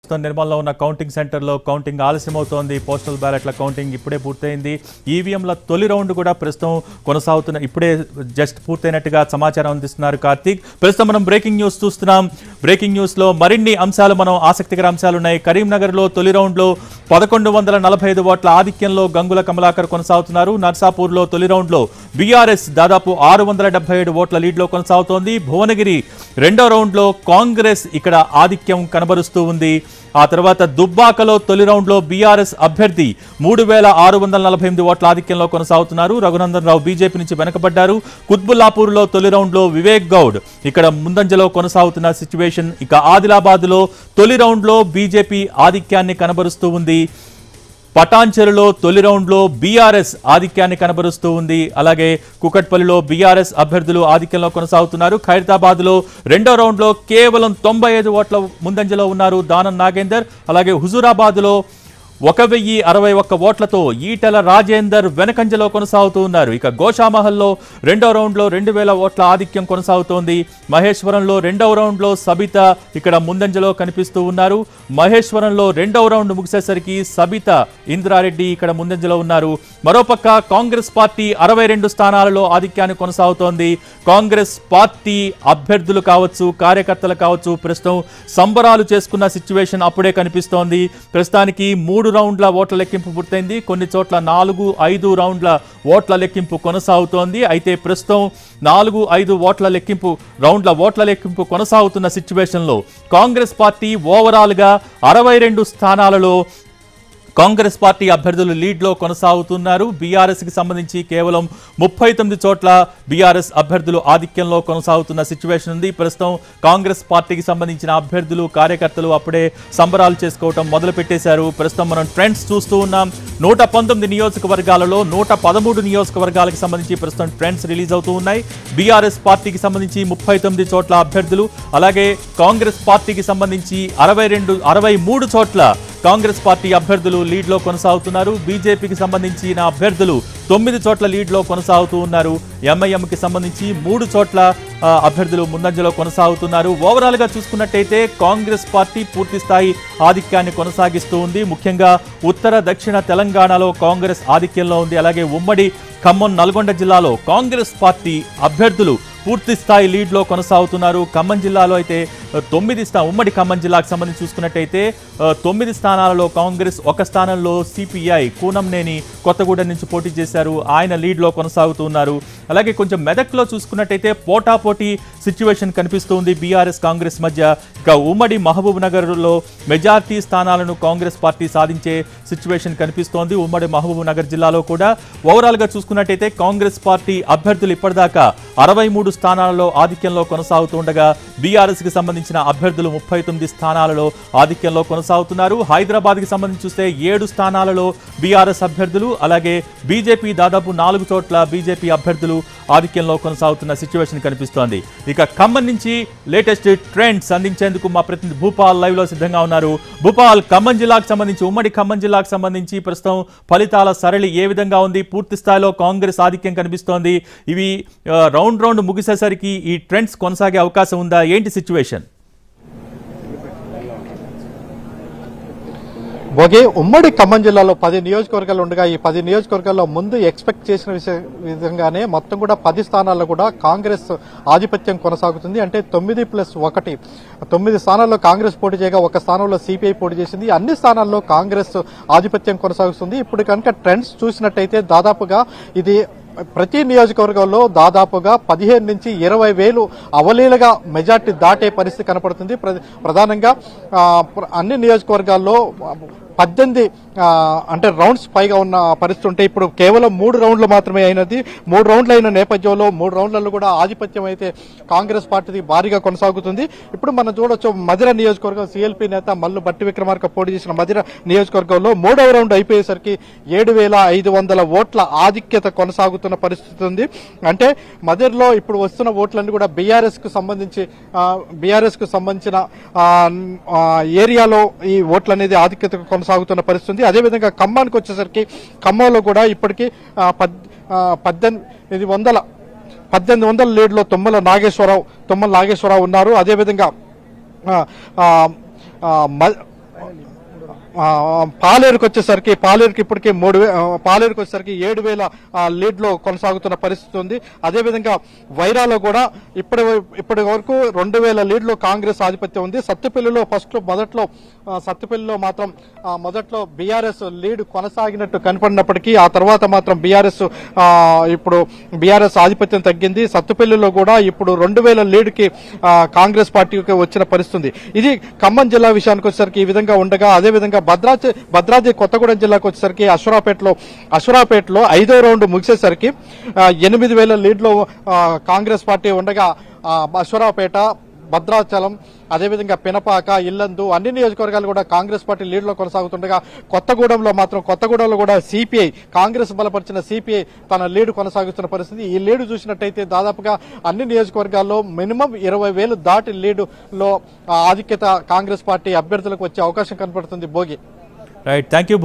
ప్రస్తుతం నిర్మల్లో ఉన్న కౌంటింగ్ సెంటర్లో కౌంటింగ్ ఆలస్యం అవుతోంది పోస్టల్ బ్యాలెట్ల కౌంటింగ్ ఇప్పుడే పూర్తయింది ఈవీఎంల తొలి రౌండ్ కూడా ప్రస్తుతం కొనసాగుతున్న ఇప్పుడే జస్ట్ పూర్తయినట్టుగా సమాచారం అందిస్తున్నారు కార్తీక్ ప్రస్తుతం మనం బ్రేకింగ్ న్యూస్ చూస్తున్నాం బ్రేకింగ్ న్యూస్ లో మరిన్ని అంశాలు మనం ఆసక్తికర అంశాలు ఉన్నాయి కరీంనగర్ లో తొలి రౌండ్ లో పదకొండు వందల నలభై ఐదు ఓట్ల ఆధిక్యంలో గంగుల కమలాకర్ కొనసాగుతున్నారు నర్సాపూర్ లో తొలి రౌండ్ లో బీఆర్ఎస్ దాదాపు ఆరు వందల డెబ్బై ఏడు ఓట్ల లీడ్ లో కొనసాగుతోంది భువనగిరి రెండో రౌండ్ లో కాంగ్రెస్ ఇక్కడ ఆధిక్యం కనబరుస్తూ ఉంది ఆ తర్వాత దుబ్బాకలో తొలి రౌండ్ లో బీఆర్ఎస్ అభ్యర్థి మూడు వేల ఆరు వందల నలభై ఎనిమిది ఓట్ల ఆధిక్యంలో కొనసాగుతున్నారు రఘునందన్ రావు బీజేపీ నుంచి వెనకబడ్డారు కుత్బుల్లాపూర్ లో తొలి రౌండ్ లో వివేక్ గౌడ్ ఇక్కడ ముందంజలో కొనసాగుతున్న సిచ్యువేషన్ ఇక ఆదిలాబాద్ లో తొలి రౌండ్ లో బీజేపీ ఆధిక్యాన్ని కనబరుస్తూ ఉంది పటాన్చెరులో తొలి రౌండ్లో బీఆర్ఎస్ ఆధిక్యాన్ని కనబరుస్తూ ఉంది అలాగే కుకట్పల్లిలో బీఆర్ఎస్ అభ్యర్థులు ఆధిక్యంలో కొనసాగుతున్నారు ఖైరతాబాద్లో రెండో రౌండ్లో కేవలం తొంభై ఐదు ఓట్ల ముందంజలో ఉన్నారు దానం నాగేందర్ అలాగే హుజూరాబాద్లో ఒక వెయ్యి అరవై ఒక్క ఓట్లతో ఈటెల రాజేందర్ వెనకంజలో కొనసాగుతూ ఉన్నారు ఇక గోషామహల్లో రెండో రౌండ్లో రెండు వేల ఓట్ల ఆధిక్యం కొనసాగుతోంది మహేశ్వరంలో రెండవ రౌండ్లో సబిత ఇక్కడ ముందంజలో కనిపిస్తూ ఉన్నారు మహేశ్వరంలో రెండవ రౌండ్ ముగిసేసరికి సబిత ఇంద్రారెడ్డి ఇక్కడ ముందంజలో ఉన్నారు మరోపక్క కాంగ్రెస్ పార్టీ అరవై రెండు స్థానాలలో ఆధిక్యాన్ని కొనసాగుతోంది కాంగ్రెస్ పార్టీ అభ్యర్థులు కావచ్చు కార్యకర్తలు కావచ్చు ప్రస్తుతం సంబరాలు చేసుకున్న సిచ్యువేషన్ అప్పుడే కనిపిస్తోంది ప్రస్తుతానికి మూడు రౌండ్ల ఓట్ల లెక్కింపు పూర్తయింది కొన్ని చోట్ల నాలుగు ఐదు రౌండ్ల ఓట్ల లెక్కింపు కొనసాగుతోంది అయితే ప్రస్తుతం నాలుగు ఐదు ఓట్ల లెక్కింపు రౌండ్ల ఓట్ల లెక్కింపు కొనసాగుతున్న సిచ్యువేషన్లో కాంగ్రెస్ పార్టీ ఓవరాల్గా అరవై రెండు స్థానాలలో కాంగ్రెస్ పార్టీ అభ్యర్థులు లీడ్లో కొనసాగుతున్నారు బీఆర్ఎస్ కి సంబంధించి కేవలం ముప్పై తొమ్మిది చోట్ల బీఆర్ఎస్ అభ్యర్థులు ఆధిక్యంలో కొనసాగుతున్న సిచ్యువేషన్ ఉంది ప్రస్తుతం కాంగ్రెస్ పార్టీకి సంబంధించిన అభ్యర్థులు కార్యకర్తలు అప్పుడే సంబరాలు చేసుకోవటం మొదలు పెట్టేశారు ప్రస్తుతం మనం ట్రెండ్స్ చూస్తూ ఉన్నాం నూట పంతొమ్మిది నియోజకవర్గాలలో నూట పదమూడు నియోజకవర్గాలకు సంబంధించి ప్రస్తుతం ట్రెండ్స్ రిలీజ్ అవుతూ ఉన్నాయి బీఆర్ఎస్ పార్టీకి సంబంధించి ముప్పై తొమ్మిది చోట్ల అభ్యర్థులు అలాగే కాంగ్రెస్ పార్టీకి సంబంధించి అరవై రెండు అరవై మూడు చోట్ల కాంగ్రెస్ పార్టీ అభ్యర్థులు లీడ్లో కొనసాగుతున్నారు బీజేపీకి సంబంధించిన అభ్యర్థులు తొమ్మిది చోట్ల లీడ్లో కొనసాగుతూ ఉన్నారు ఎంఐఎంకి సంబంధించి మూడు చోట్ల ఆ, అభ్యర్థులు ముందంజలో కొనసాగుతున్నారు ఓవరాల్ గా చూసుకున్నట్టయితే కాంగ్రెస్ పార్టీ పూర్తి స్థాయి ఆధిక్యాన్ని కొనసాగిస్తూ ఉంది ముఖ్యంగా ఉత్తర దక్షిణ తెలంగాణలో కాంగ్రెస్ ఆధిక్యంలో ఉంది అలాగే ఉమ్మడి ఖమ్మం నల్గొండ జిల్లాలో కాంగ్రెస్ పార్టీ అభ్యర్థులు పూర్తి స్థాయి లీడ్లో కొనసాగుతున్నారు ఖమ్మం జిల్లాలో అయితే ఆ, తొమ్మిది స్థా ఉమ్మడి ఖమ్మం జిల్లాకు సంబంధించి చూసుకున్నట్టయితే ఆ, తొమ్మిది స్థానాలలో కాంగ్రెస్ ఒక స్థానంలో సిపిఐ కూనంనేని కొత్తగూడెం నుంచి పోటీ చేశారు ఆయన లీడ్లో కొనసాగుతున్నారు అలాగే కొంచెం మెదక్లో చూసుకున్నట్టయితే పోటాపోటీ సిచ్యువేషన్ కనిపిస్తుంది బీఆర్ఎస్ కాంగ్రెస్ మధ్య ఇక ఉమ్మడి మహబూబ్ నగర్లో మెజార్టీ స్థానాలను కాంగ్రెస్ పార్టీ సాధించే సిచ్యువేషన్ కనిపిస్తోంది ఉమ్మడి మహబూబ్ నగర్ జిల్లాలో కూడా ఓవరాల్ గా చూసుకున్నట్టయితే కాంగ్రెస్ పార్టీ అభ్యర్థులు ఇప్పటిదాకా అరవై మూడు స్థానాలలో ఆధిక్యంలో కొనసాగుతుండగా బీఆర్ఎస్ కి సంబంధించిన అభ్యర్థులు ముప్పై తొమ్మిది స్థానాలలో ఆధిక్యంలో కొనసాగుతున్నారు హైదరాబాద్ కి సంబంధించి చూస్తే ఏడు స్థానాలలో బీఆర్ఎస్ అభ్యర్థులు అలాగే బీజేపీ దాదాపు నాలుగు చోట్ల బీజేపీ అభ్యర్థులు ఆధిక్యంలో కొనసాగుతున్న సిచ్యువేషన్ కనిపిస్తోంది ఇక ఖమ్మం నుంచి లేటెస్ట్ ట్రెండ్స్ అందించేందుకు మా ప్రతినిధి భూపాల్ లైవ్ లో సిద్ధంగా ఉన్నారు భూపాల్ ఖమ్మం జిల్లాకు సంబంధించి ఉమ్మడి ఖమ్మం జిల్లాకు సంబంధించి ప్రస్తుతం ఫలితాల సరళి ఏ విధంగా ఉంది పూర్తి స్థాయిలో కాంగ్రెస్ ఆధిక్యం కనిపిస్తోంది ఇవి ఆ, రౌండ్ రౌండ్ ముగిసేసరికి ఈ ట్రెండ్స్ కొనసాగే అవకాశం ఉందా ఏంటి సిచ్యువేషన్ భోగి ఉమ్మడి ఖమ్మం జిల్లాలో పది నియోజకవర్గాలు ఉండగా ఈ పది నియోజకవర్గాల్లో ముందు ఎక్స్పెక్ట్ చేసిన విషయ- విధంగానే మొత్తం కూడా పది స్థానాల్లో కూడా కాంగ్రెస్ ఆధిపత్యం కొనసాగుతుంది అంటే తొమ్మిది ప్లస్ ఒకటి తొమ్మిది స్థానాల్లో కాంగ్రెస్ పోటీ చేయగా ఒక స్థానంలో సిపిఐ పోటీ చేసింది అన్ని స్థానాల్లో కాంగ్రెస్ ఆధిపత్యం కొనసాగుతుంది ఇప్పుడు కనుక ట్రెండ్స్ చూసినట్టయితే దాదాపుగా ఇది ప్రతి నియోజకవర్గంలో దాదాపుగా పదిహేను నుంచి ఇరవై వేలు అవలీలగా మెజార్టీ దాటే పరిస్థితి కనపడుతుంది ప్ర- ప్రధానంగా ఆ, ప్ర- అన్ని నియోజకవర్గాల్లో పద్దెనిమిది ఆ, అంటే రౌండ్స్ పైగా ఉన్న పరిస్థితి ఉంటే ఇప్పుడు కేవలం మూడు రౌండ్లు మాత్రమే అయినది మూడు రౌండ్లు అయిన నేపథ్యంలో మూడు రౌండ్లలో కూడా ఆధిపత్యం అయితే కాంగ్రెస్ పార్టీది భారీగా కొనసాగుతుంది ఇప్పుడు మనం చూడొచ్చు మధిర నియోజకవర్గం సిఎల్పి నేత మల్లు బట్టి విక్రమార్క పోటీ చేసిన మధిర నియోజకవర్గంలో మూడవ రౌండ్ అయిపోయేసరికి ఏడు వేల ఐదు వందల ఓట్ల ఆధిక్యత కొనసాగుతున్న పరిస్థితి ఉంది అంటే మధిరలో ఇప్పుడు వస్తున్న ఓట్లన్నీ కూడా బీఆర్ఎస్ కు సంబంధించి బీఆర్ఎస్ కు సంబంధించిన ఆ, ఆ, ఏరియాలో ఈ ఓట్లు అనేది ఆధిక్యత కొనసాగుతున్న పరిస్థితి ఉంది అదేవిధంగా ఖమ్మానికి వచ్చేసరికి ఖమ్మంలో కూడా ఇప్పటికీ ఆ, పద్- ఆ, పద్దెనిమిది వందల పద్దెనిమిది వందల లీడ్లో తుమ్మల నాగేశ్వరరావు తుమ్మల నాగేశ్వరరావు ఉన్నారు అదేవిధంగా ఆ, ఆ, ఆ, మ- ఆ, పాలేరుకు వచ్చేసరికి పాలేరుకి ఇప్పటికే మూడు వే- ఆ, పాలేరుకు వచ్చేసరికి ఏడు వేల ఆ, లీడ్ లో కొనసాగుతున్న పరిస్థితి ఉంది అదేవిధంగా వైరాలో కూడా ఇప్పటి వై- ఇప్పటి వరకు రెండు వేల లీడ్ లో కాంగ్రెస్ ఆధిపత్యం ఉంది సత్తుపల్లిలో ఫస్ట్ మొదట్లో ఆ, సత్తుపల్లిలో మాత్రం ఆ, మొదట్లో బీఆర్ఎస్ లీడ్ కొనసాగినట్టు కనపడినప్పటికీ ఆ తర్వాత మాత్రం బీఆర్ఎస్ ఇప్పుడు బీఆర్ఎస్ ఆధిపత్యం తగ్గింది సత్తుపల్లిలో కూడా ఇప్పుడు రెండు వేల లీడ్ కి ఆ, కాంగ్రెస్ పార్టీకి వచ్చిన పరిస్థితి ఉంది ఇది ఖమ్మం జిల్లా విషయానికి వచ్చేసరికి ఈ విధంగా ఉండగా అదే విధంగా భద్రాద్రి భద్రాద్రి కొత్తగూడెం జిల్లాకు వచ్చేసరికి అశ్వరాపేటలో అశ్వరాపేటలో ఐదో రౌండ్ ముగిసేసరికి ఆ, ఎనిమిది వేల లీడ్లో ఆ, కాంగ్రెస్ పార్టీ ఉండగా ఆ, అశ్వరాపేట భద్రాచలం అదేవిధంగా పినపాక ఇల్లందు అన్ని నియోజకవర్గాలు కూడా కాంగ్రెస్ పార్టీ లీడ్లో కొనసాగుతుండగా కొత్తగూడెంలో మాత్రం కొత్తగూడెంలో కూడా సిపిఐ కాంగ్రెస్ బలపరిచిన సిపిఐ తన లీడ్ కొనసాగుతున్న పరిస్థితి ఈ లీడ్ చూసినట్టయితే దాదాపుగా అన్ని నియోజకవర్గాల్లో మినిమం ఇరవై వేలు దాటి లీడులో ఆ, ఆధిక్యత కాంగ్రెస్ పార్టీ అభ్యర్థులకు వచ్చే అవకాశం కనపడుతుంది భోగి రైట్ థ్యాంక్ యూ